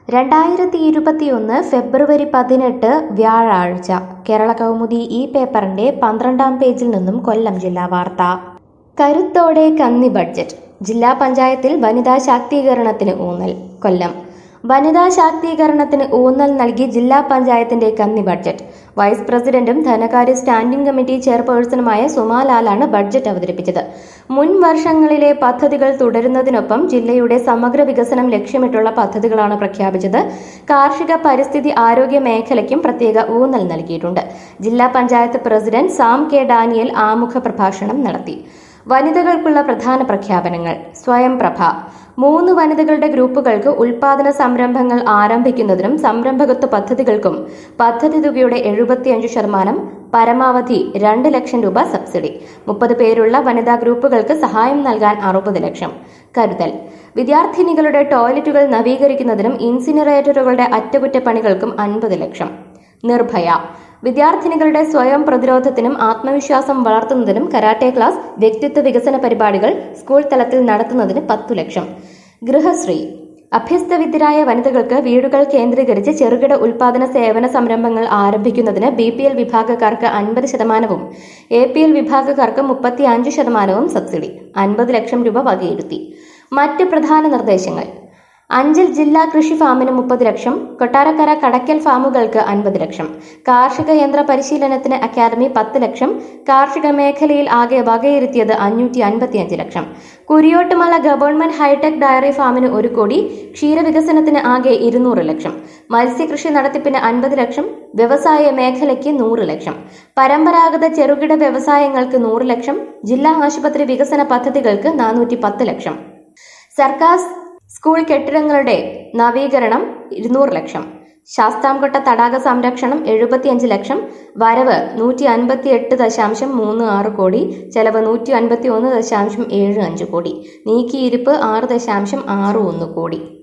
രണ്ടായിരത്തി ഇരുപത്തിയൊന്ന് ഫെബ്രുവരി പതിനെട്ട് വ്യാഴാഴ്ച കേരള കൗമുദി ഈ പേപ്പറിന്റെ പന്ത്രണ്ടാം പേജിൽ നിന്നും കൊല്ലം ജില്ലാ വാർത്ത കരുത്തോടെ കന്നി ബഡ്ജറ്റ് ജില്ലാ പഞ്ചായത്തിൽ വനിതാ ശാക്തീകരണത്തിന് ഊന്നൽ കൊല്ലം വനിതാ ശാക്തീകരണത്തിന് ഊന്നൽ നൽകി ജില്ലാ പഞ്ചായത്തിന്റെ കന്നി ബഡ്ജറ്റ് വൈസ് പ്രസിഡന്റും ധനകാര്യ സ്റ്റാൻഡിംഗ് കമ്മിറ്റി ചെയർപേഴ്സണുമായ സുമാലാലാണ് ബഡ്ജറ്റ് അവതരിപ്പിച്ചത് മുൻ വർഷങ്ങളിലെ പദ്ധതികൾ തുടരുന്നതിനൊപ്പം ജില്ലയുടെ സമഗ്ര വികസനം ലക്ഷ്യമിട്ടുള്ള പദ്ധതികളാണ് പ്രഖ്യാപിച്ചത് കാർഷിക പരിസ്ഥിതി ആരോഗ്യ മേഖലയ്ക്കും പ്രത്യേക ഊന്നൽ നൽകിയിട്ടുണ്ട് ജില്ലാ പഞ്ചായത്ത് പ്രസിഡന്റ് സാം കെ ഡാനിയൽ ആമുഖ പ്രഭാഷണം നടത്തി വനിതകൾക്കുള്ള പ്രധാന പ്രഖ്യാപനങ്ങൾ സ്വയം പ്രഭ മൂന്ന് വനിതകളുടെ ഗ്രൂപ്പുകൾക്ക് ഉൽപാദന സംരംഭങ്ങൾ ആരംഭിക്കുന്നതിനും സംരംഭകത്വ പദ്ധതികൾക്കും പദ്ധതി തുകയുടെ എഴുപത്തിയഞ്ച് ശതമാനം പരമാവധി രണ്ട് ലക്ഷം രൂപ സബ്സിഡി മുപ്പത് പേരുള്ള വനിതാ ഗ്രൂപ്പുകൾക്ക് സഹായം നൽകാൻ അറുപത് ലക്ഷം കരുതൽ വിദ്യാർത്ഥിനികളുടെ ടോയ്ലറ്റുകൾ നവീകരിക്കുന്നതിനും ഇൻസിനറേറ്ററുകളുടെ അറ്റകുറ്റപ്പണികൾക്കും അൻപത് ലക്ഷം നിർഭയ വിദ്യാർത്ഥിനികളുടെ സ്വയം പ്രതിരോധത്തിനും ആത്മവിശ്വാസം വളർത്തുന്നതിനും കരാട്ടെ ക്ലാസ് വ്യക്തിത്വ വികസന പരിപാടികൾ സ്കൂൾ തലത്തിൽ നടത്തുന്നതിന് പത്തു ലക്ഷം ഗൃഹശ്രീ അഭ്യസ്തവിദ്യരായ വനിതകൾക്ക് വീടുകൾ കേന്ദ്രീകരിച്ച് ചെറുകിട ഉൽപാദന സേവന സംരംഭങ്ങൾ ആരംഭിക്കുന്നതിന് ബി പി എൽ വിഭാഗക്കാർക്ക് അൻപത് ശതമാനവും എ പി എൽ വിഭാഗക്കാർക്ക് മുപ്പത്തി അഞ്ച് ശതമാനവും സബ്സിഡി അൻപത് ലക്ഷം രൂപ വകയിരുത്തി മറ്റ് പ്രധാന നിർദ്ദേശങ്ങൾ അഞ്ചൽ ജില്ലാ കൃഷി ഫാമിന് മുപ്പത് ലക്ഷം കൊട്ടാരക്കര കടക്കൽ ഫാമുകൾക്ക് അൻപത് ലക്ഷം കാർഷിക യന്ത്ര പരിശീലനത്തിന് അക്കാദമി പത്ത് ലക്ഷം കാർഷിക മേഖലയിൽ ആകെ വകയിരുത്തിയത് അഞ്ഞൂറ്റി അൻപത്തിയഞ്ച് ലക്ഷം കുരിയോട്ടുമല ഗവൺമെന്റ് ഹൈടെക് ഡയറി ഫാമിന് ഒരു കോടി ക്ഷീരവികസനത്തിന് ആകെ ഇരുന്നൂറ് ലക്ഷം മത്സ്യകൃഷി നടത്തിപ്പിന് അൻപത് ലക്ഷം വ്യവസായ മേഖലയ്ക്ക് നൂറ് ലക്ഷം പരമ്പരാഗത ചെറുകിട വ്യവസായങ്ങൾക്ക് നൂറ് ലക്ഷം ജില്ലാ ആശുപത്രി വികസന പദ്ധതികൾക്ക് നാനൂറ്റി പത്ത് ലക്ഷം സർക്കാർ സ്കൂൾ കെട്ടിടങ്ങളുടെ നവീകരണം ഇരുന്നൂറ് ലക്ഷം ശാസ്താംകോട്ട തടാക സംരക്ഷണം എഴുപത്തിയഞ്ച് ലക്ഷം വരവ് നൂറ്റി അൻപത്തി എട്ട് ദശാംശം മൂന്ന് ആറ് കോടി ചെലവ് നൂറ്റി അൻപത്തി ഒന്ന് ദശാംശം ഏഴ് അഞ്ച് കോടി നീക്കിയിരിപ്പ് ആറ് ദശാംശം ആറ് ഒന്ന് കോടി